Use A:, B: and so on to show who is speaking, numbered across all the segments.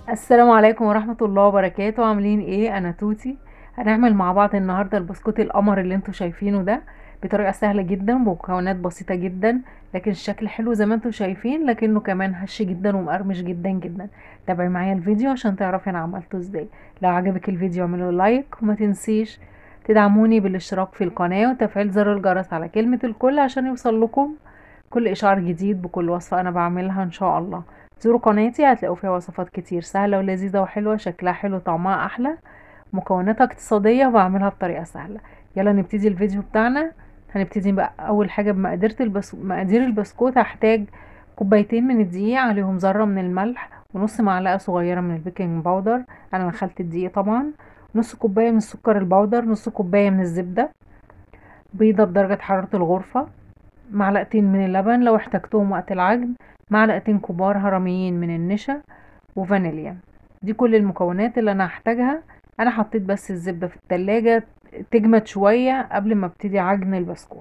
A: السلام عليكم ورحمة الله وبركاته عاملين ايه انا توتي هنعمل مع بعض النهاردة البسكوت القمر اللي انتوا شايفينه ده بطريقة سهلة جدا بمكونات بسيطة جدا لكن الشكل حلو زي ما انتوا شايفين لكنه كمان هش جدا ومقرمش جدا جدا تابعي معايا الفيديو عشان تعرفي انا عملته ازاي لو عجبك الفيديو اعملوا لايك وما تنسيش تدعموني بالاشتراك في القناة وتفعيل زر الجرس على كلمة الكل عشان يوصل لكم كل اشعار جديد بكل وصفة انا بعملها ان شاء الله زوروا قناتي هتلاقوا فيها وصفات كتير سهلة ولذيذة وحلوة شكلها حلو طعمها أحلى مكوناتها اقتصادية وبعملها بطريقة سهلة يلا نبتدي الفيديو بتاعنا هنبتدي بقى أول حاجة بمقادير البس... مقادير البسكوت هحتاج كوبايتين من الدقيق عليهم ذرة من الملح ونص معلقة صغيرة من البيكنج باودر أنا نخلت الدقيق طبعا نص كوباية من السكر البودر نص كوباية من الزبدة بيضة بدرجة حرارة الغرفة معلقتين من اللبن لو احتجتهم وقت العجن معلقتين كبار هرميين من النشا وفانيليا دي كل المكونات اللي انا هحتاجها انا حطيت بس الزبدة في التلاجة تجمد شوية قبل ما ابتدي عجن البسكوت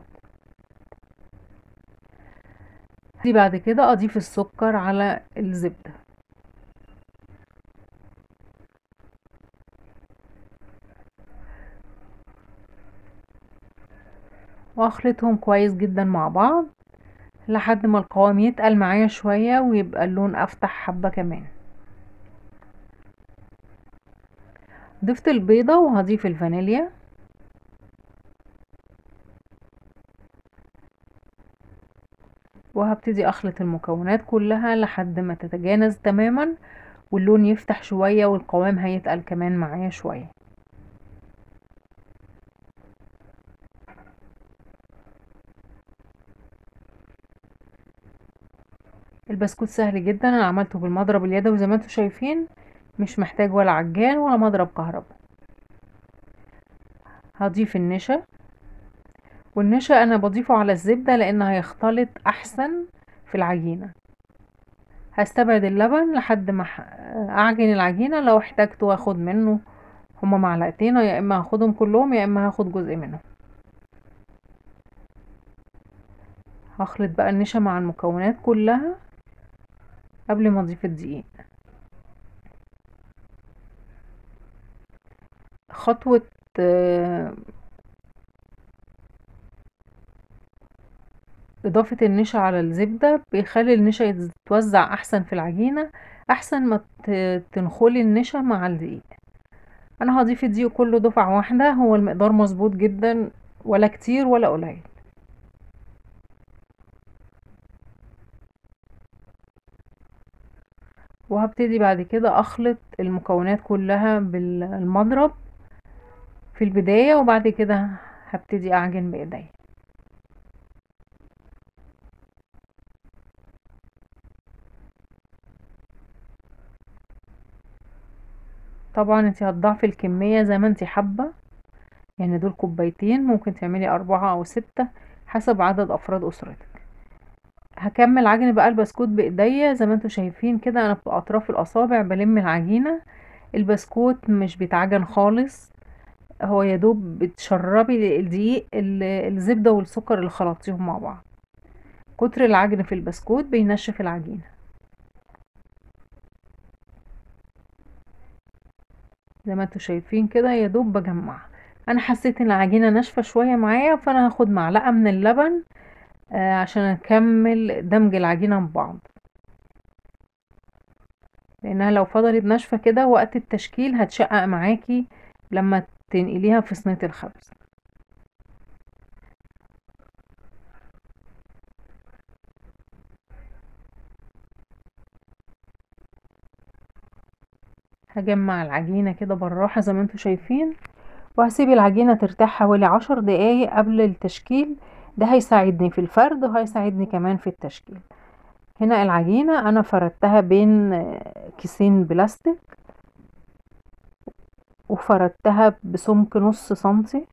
A: دي بعد كده اضيف السكر على الزبدة واخلطهم كويس جدا مع بعض لحد ما القوام يتقل معايا شوية ويبقى اللون افتح حبة كمان ضفت البيضة وهضيف الفانيليا وهبتدي اخلط المكونات كلها لحد ما تتجانس تماما واللون يفتح شوية والقوام هيتقل كمان معايا شوية البسكوت سهل جدا انا عملته بالمضرب اليدوي زي ما انتم شايفين مش محتاج ولا عجان ولا مضرب كهرباء هضيف النشا والنشا انا بضيفه على الزبدة لان هيختلط احسن في العجينة هستبعد اللبن لحد ما اعجن العجينة لو احتاجت واخد منه هما معلقتين يا اما هاخدهم كلهم يا اما هاخد جزء منهم هخلط بقى النشا مع المكونات كلها قبل ما اضيف الدقيق خطوة إضافة النشا على الزبدة بيخلي النشا يتوزع أحسن في العجينة أحسن ما تنخلي النشا مع الدقيق أنا هضيف الدقيق كله دفعة واحدة هو المقدار مظبوط جدا ولا كتير ولا قليل وهبتدي بعد كده اخلط المكونات كلها بالمضرب في البداية وبعد كده هبتدي اعجن بايدي طبعا انت هتضعفي الكمية زي ما انت حابة يعني دول كوبايتين ممكن تعملي اربعة او ستة حسب عدد افراد اسرتك هكمل عجن بقى البسكوت بايديا زي ما انتم شايفين كده انا في اطراف الاصابع بلم العجينه البسكوت مش بيتعجن خالص هو يا دوب بتشربي الدقيق الزبده والسكر اللي خلطتيهم مع بعض كتر العجن في البسكوت بينشف العجينه زي ما انتم شايفين كده يا دوب بجمعها انا حسيت ان العجينه ناشفه شويه معايا فانا هاخد معلقه من اللبن آه عشان اكمل دمج العجينة ببعض لانها لو فضلت ناشفة كده وقت التشكيل هتشقق معاكي لما تنقليها في صينية الخبز هجمع العجينة كده بالراحة زي ما انتوا شايفين وهسيب العجينة ترتاح حوالي عشر دقايق قبل التشكيل ده هيساعدني في الفرد وهيساعدني كمان في التشكيل هنا العجينة انا فردتها بين كيسين بلاستيك وفردتها بسمك نص سنتي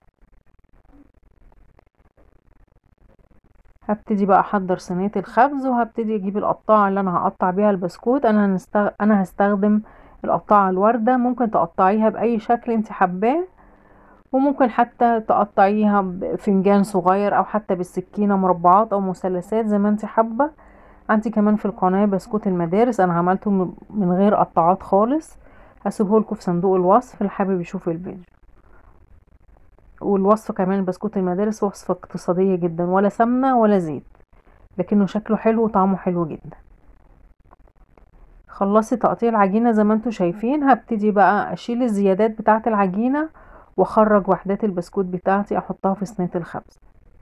A: هبتدي بقى احضر صينيه الخبز وهبتدي اجيب القطاعه اللي انا هقطع بيها البسكوت انا هنستغ... انا هستخدم القطاعه الورده ممكن تقطعيها باي شكل انت حباه وممكن حتى تقطعيها بفنجان صغير او حتى بالسكينة مربعات او مثلثات زي ما انت حابة عندي كمان في القناة بسكوت المدارس انا عملته من غير قطعات خالص هسيبه لكم في صندوق الوصف اللي حابب يشوف الفيديو والوصفة كمان بسكوت المدارس وصفة اقتصادية جدا ولا سمنة ولا زيت لكنه شكله حلو وطعمه حلو جدا خلصت تقطيع العجينة زي ما انتم شايفين هبتدي بقى اشيل الزيادات بتاعة العجينة واخرج وحدات البسكوت بتاعتي احطها في صينية الخبز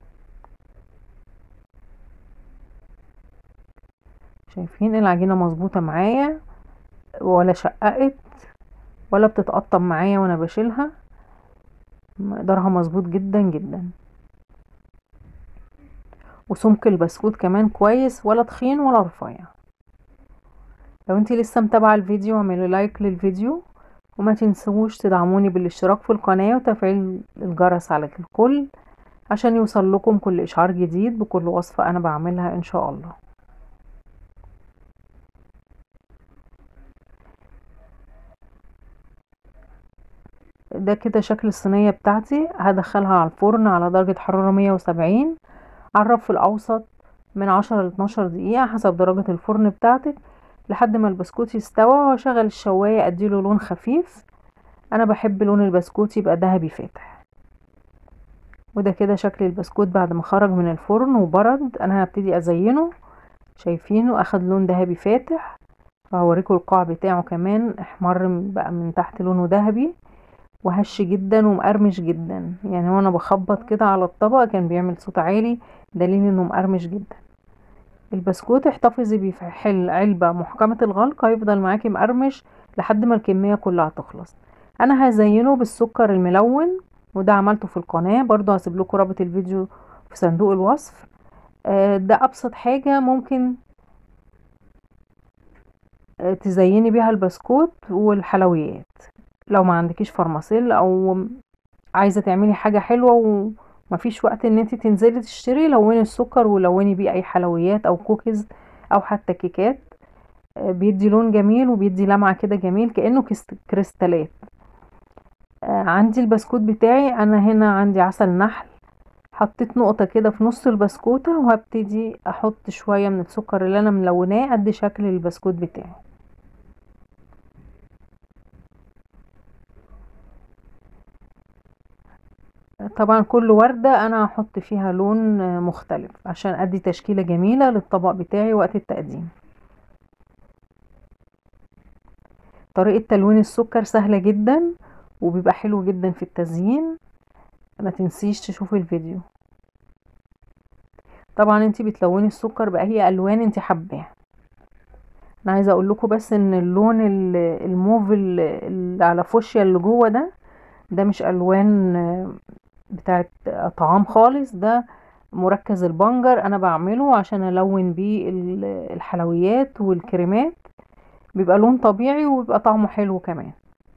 A: شايفين العجينة مظبوطة معايا ولا شققت ولا بتتقطم معايا وانا بشيلها مقدارها مظبوط جدا جدا وسمك البسكوت كمان كويس ولا تخين ولا رفيع لو انتي لسه متابعه الفيديو اعملوا لايك للفيديو وما تنسوش تدعموني بالاشتراك في القناه وتفعيل الجرس على الكل عشان يوصل لكم كل اشعار جديد بكل وصفه انا بعملها ان شاء الله ده كده شكل الصينية بتاعتي هدخلها على الفرن على درجة حرارة مية وسبعين على الرف الأوسط من عشرة لاتناشر دقيقة حسب درجة الفرن بتاعتك لحد ما البسكوت يستوى واشغل الشواية اديله لون خفيف انا بحب لون البسكوت يبقى ذهبي فاتح وده كده شكل البسكوت بعد ما خرج من الفرن وبرد انا هبتدي ازينه شايفينه اخد لون ذهبي فاتح وهوريكم القاع بتاعه كمان احمر بقى من تحت لونه ذهبي وهش جدا ومقرمش جدا يعني وانا بخبط كده على الطبق كان بيعمل صوت عالي دليل انه مقرمش جدا البسكوت احتفظي بيه في حل علبة محكمة الغلق هيفضل معاكي مقرمش لحد ما الكمية كلها تخلص انا هزينه بالسكر الملون وده عملته في القناة برضو هسيب لكم رابط الفيديو في صندوق الوصف آه، ده ابسط حاجة ممكن آه، تزيني بيها البسكوت والحلويات لو ما عندكيش فرماسيل او عايزة تعملي حاجة حلوة ومفيش وقت ان انت تنزلي تشتري لوني السكر ولوني بيه اي حلويات او كوكيز او حتى كيكات آه، بيدي لون جميل وبيدي لمعة كده جميل كأنه كريستالات آه، عندي البسكوت بتاعي انا هنا عندي عسل نحل حطيت نقطة كده في نص البسكوتة وهبتدي احط شوية من السكر اللي انا ملوناه قد شكل البسكوت بتاعي طبعا كل وردة انا هحط فيها لون مختلف عشان ادي تشكيلة جميلة للطبق بتاعي وقت التقديم طريقة تلوين السكر سهلة جدا وبيبقى حلو جدا في التزيين ما تنسيش تشوفي الفيديو طبعا انتي بتلوني السكر باي الوان انتي حباها انا عايزه اقول لكم بس ان اللون الموف اللي على فوشيا اللي جوه ده ده مش الوان بتاعت طعام خالص ده مركز البنجر انا بعمله عشان الون بيه الحلويات والكريمات بيبقى لون طبيعي وبيبقى طعمه حلو كمان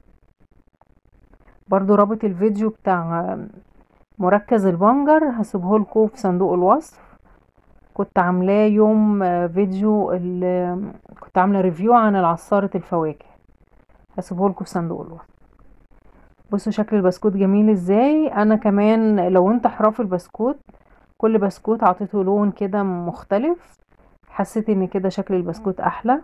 A: برضو رابط الفيديو بتاع مركز البنجر هسيبه لكم في صندوق الوصف كنت عاملاه يوم فيديو كنت عامله ريفيو عن العصارة الفواكه هسيبه لكم في صندوق الوصف بصوا شكل البسكوت جميل ازاي انا كمان لونت احراف البسكوت كل بسكوت عطيته لون كده مختلف حسيت ان كده شكل البسكوت احلى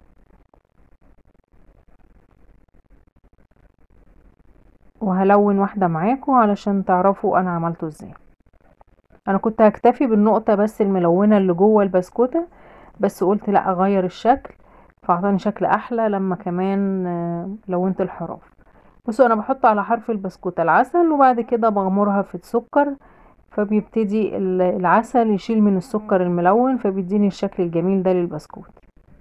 A: وهلون واحدة معاكم علشان تعرفوا انا عملته ازاي انا كنت هكتفي بالنقطة بس الملونة اللي جوه البسكوتة بس قلت لا اغير الشكل فاعطاني شكل احلى لما كمان آه، لونت الحروف بصوا انا بحط على حرف البسكوتة العسل وبعد كده بغمرها في السكر فبيبتدي العسل يشيل من السكر الملون فبيديني الشكل الجميل ده للبسكوت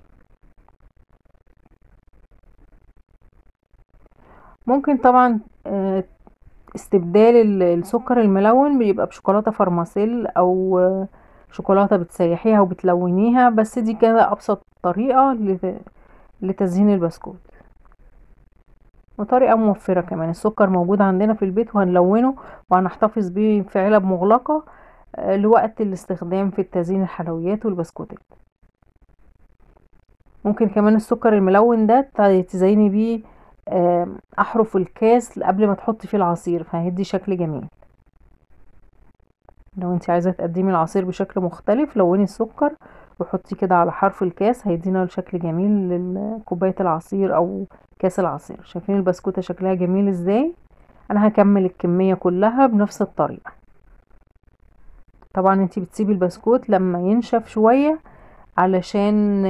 A: ممكن طبعا آه، استبدال السكر الملون بيبقى بشوكولاتة فرماسيل او شوكولاتة بتسيحيها وبتلونيها بس دي كده ابسط طريقة لتزيين البسكوت وطريقة موفرة كمان السكر موجود عندنا في البيت وهنلونه وهنحتفظ بيه في علب مغلقة آه، لوقت الاستخدام في التزيين الحلويات والبسكوتات ممكن كمان السكر الملون ده تزيني بيه احرف الكاس قبل ما تحطي فيه العصير فهيدي شكل جميل لو انت عايزة تقدمي العصير بشكل مختلف لوني السكر وحطيه كده على حرف الكاس هيدينا شكل جميل لكوباية العصير او كاس العصير شايفين البسكوتة شكلها جميل ازاي انا هكمل الكمية كلها بنفس الطريقة طبعا انتي بتسيبي البسكوت لما ينشف شوية علشان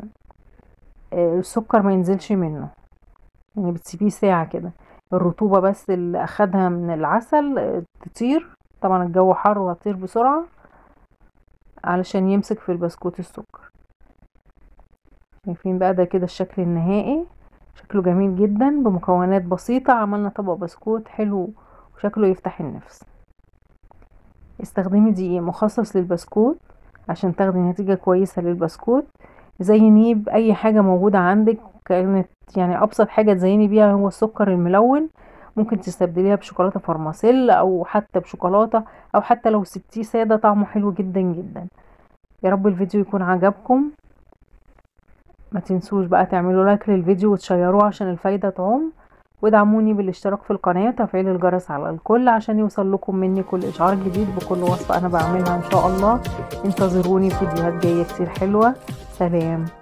A: السكر ما ينزلش منه يعني بتسيبيه ساعة كده الرطوبة بس اللي اخدها من العسل تطير طبعا الجو حر وهتطير بسرعة علشان يمسك في البسكوت السكر شايفين بقى ده كده الشكل النهائي شكله جميل جدا بمكونات بسيطة عملنا طبق بسكوت حلو وشكله يفتح النفس استخدمي دقيق مخصص للبسكوت عشان تاخدي نتيجة كويسة للبسكوت زينيه بأي حاجة موجودة عندك كانت يعني أبسط حاجة تزيني بيها هو السكر الملون ممكن تستبدليها بشوكولاتة فرماسيل أو حتى بشوكولاتة أو حتى لو سبتيه سادة طعمه حلو جدا جدا يا رب الفيديو يكون عجبكم ما تنسوش بقى تعملوا لايك للفيديو وتشيروه عشان الفايدة تعم وادعموني بالاشتراك في القناة وتفعيل الجرس على الكل عشان يوصل لكم مني كل اشعار جديد بكل وصفة انا بعملها ان شاء الله انتظروني فيديوهات جاية كتير حلوة سلام